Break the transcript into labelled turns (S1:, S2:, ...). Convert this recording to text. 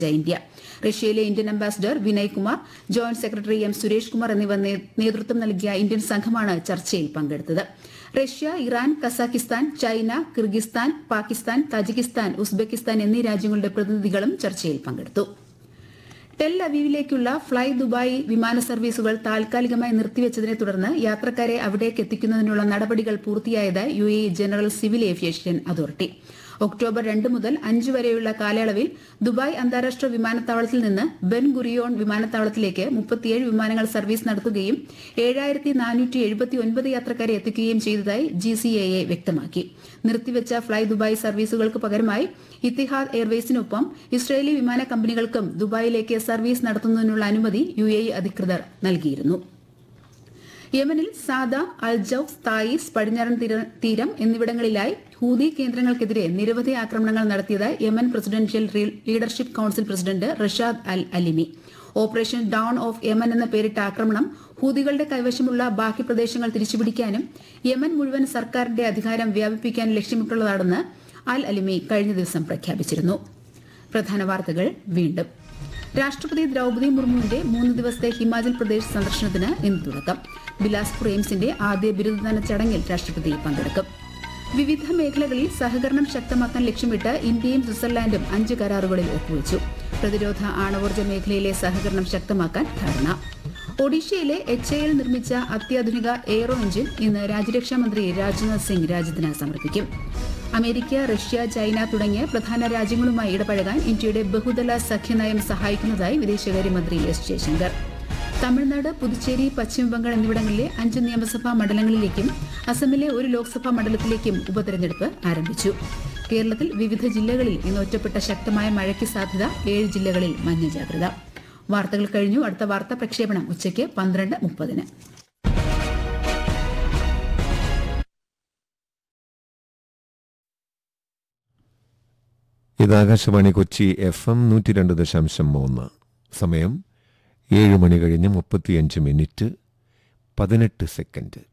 S1: India റഷ്യയിലെ Indian ambassador Vinay Kumar joint secretary M Suresh Kumar എന്നിവർ നേ- നേതൃത്വം നൽകിയ ഇന്ത്യൻ സംഘമാണ് ചർച്ചയിൽ പങ്കെടുത്തത് Russia Iran Kazakhstan China Kyrgyzstan Pakistan Tajikistan Uzbekistan എന്നീ രാജ്യങ്ങളുടെ പ്രതിനിധികളും ചർച്ചയിൽ പങ്കെടുത്തു ടെൽ അവീവിലേക്കുള്ള ഫ്ളൈ ദുബായ് വിമാന സർവീസുകൾ താൽക്കാലികമായി നിർത്തിവച്ചതിനെ തുടർന്ന് യാത്രക്കാരെ അവിടേക്ക് എത്തിക്കുന്നതിനുള്ള നടപടികൾ പൂർത്തിയായതായി U A general civil aviation authority October രണ്ട് മുതൽ അഞ്ച് വരെയുള്ള കാലയളവിൽ ദുബായ് അന്താരാഷ്ട്ര വിമാനത്താവളത്തിൽ നിന്ന് ബെൻ ഗുറിയോൺ വിമാനത്താവളത്തിലേക്ക് മുപ്പത്തിയേഴ് വിമാനങ്ങൾ സർവീസ് നടത്തുകയും ഏഴായിരത്തി നാനൂറ്റി എഴുപത്തി ഒൻപത് യാത്രക്കാരെ എത്തിക്കുകയും ചെയ്തതായി ജി സി എ എ വ്യക്തമാക്കി നിർത്തിവച്ച ഫ്ളൈ ദുബായ് സർവീസുകൾക്ക് പകരമായി ഇത്തിഹാദ് എയർവേസിനൊപ്പം ഇസ്രയേലി വിമാന കമ്പനികൾക്കും ദുബായിലേക്ക് സർവീസ് നടത്തുന്നതിനുള്ള അനുമതി യു എ അധികൃതർ നൽകിയിരുന്നു യമനിൽ സാദ അൽജൌഫ് തായിസ് പടിഞ്ഞാറൻ തീര- തീരം എന്നിവിടങ്ങളിലായി ഹൂതി കേന്ദ്രങ്ങൾക്കെതിരെ നിരവധി ആക്രമണങ്ങൾ നടത്തിയതായി യമൻ പ്രസിഡൻഷ്യൽ റീ- leadership council president Rashad al Alimi operation dawn of Yemen എന്ന പേരിട്ട ആക്രമണം ഹൂതികളുടെ കൈവശമുള്ള ബാക്കി പ്രദേശങ്ങൾ തിരിച്ചുപിടിക്കാനും യമൻ മുഴുവൻ സർക്കാരിന്റെ അധികാരം വ്യാപിപ്പിക്കാൻ ലക്ഷ്യമിട്ടുള്ളതാണെന്ന് അൽ അലിമി കഴിഞ്ഞ ദിവസം പ്രഖ്യാപിച്ചിരുന്നു പ്രധാന വാർത്തകൾ വീണ്ടും രാഷ്ട്രപതി ദ്രൗപദി മുർമുവിന്റെ മൂന്ന് ദിവസത്തെ ഹിമാചൽ പ്രദേശ് സന്ദർശനത്തിന് ഇന്ന് തുടക്കം ബിലാസ്പൂർ എയിംസിന്റെ ആദ്യ ബിരുദദാന ചടങ്ങിൽ രാഷ്ട്രപതി പങ്കെടുക്കും വിവിധ മേഖലകളിൽ സഹകരണം ശക്തമാക്കാൻ ലക്ഷ്യമിട്ട് ഇന്ത്യയും സ്വിറ്റ്സർലാൻഡും അഞ്ച് കരാറുകളിൽ ഒപ്പുവച്ചു പ്രതിരോധ ആണവോർജ്ജ മേഖലയിലെ സഹകരണം ശക്തമാക്കാൻ ധാരണ ഒഡീഷയിലെ എച്ച് എൽ നിർമ്മിച്ച അത്യാധുനിക എയ്റോ എഞ്ചിൻ ഇന്ന് രാജ്യരക്ഷാ മന്ത്രി രാജ്നാഥ് സിംഗ് രാജ്യത്തിന് സമർപ്പിക്കും അമേരിക്ക റഷ്യ ചൈന തുടങ്ങിയ പ്രധാന രാജ്യങ്ങളുമായി ഇടപഴകാൻ ഇന്ത്യയുടെ ബഹുതല സഖ്യനയം സഹായിക്കുന്നതായി വിദേശകാര്യമന്ത്രി എസ് ജയശങ്കർ തമിഴ്നാട് പുതുച്ചേരി പശ്ചിമബംഗാൾ എന്നിവിടങ്ങളിലെ അഞ്ച് നിയമസഭാ മണ്ഡലങ്ങളിലേക്കും അസമിലെ ഒരു ലോക്സഭാ മണ്ഡലത്തിലേക്കും ഉപതെരഞ്ഞെടുപ്പ് ആരംഭിച്ചു കേരളത്തിൽ വിവിധ ജില്ലകളിൽ ഇന്ന് ഒറ്റപ്പെട്ട ശക്തമായ മഴയ്ക്ക് സാധ്യത ഏഴ് ജില്ലകളിൽ മഞ്ഞ ജാഗ്രത വാർത്തകൾ കഴിഞ്ഞു അടുത്ത വാർത്താ പ്രക്ഷേപണം ഉച്ചയ്ക്ക് പന്ത്രണ്ട് മുപ്പതിന്
S2: ഇത് ആകാശവാണി കൊച്ചി എഫ് എം നൂറ്റി രണ്ട് ദശാംശം മൂന്ന് സമയം ഏഴ് മണി കഴിഞ്ഞ് മുപ്പത്തിയഞ്ച് മിനിറ്റ് പതിനെട്ട് സെക്കൻഡ്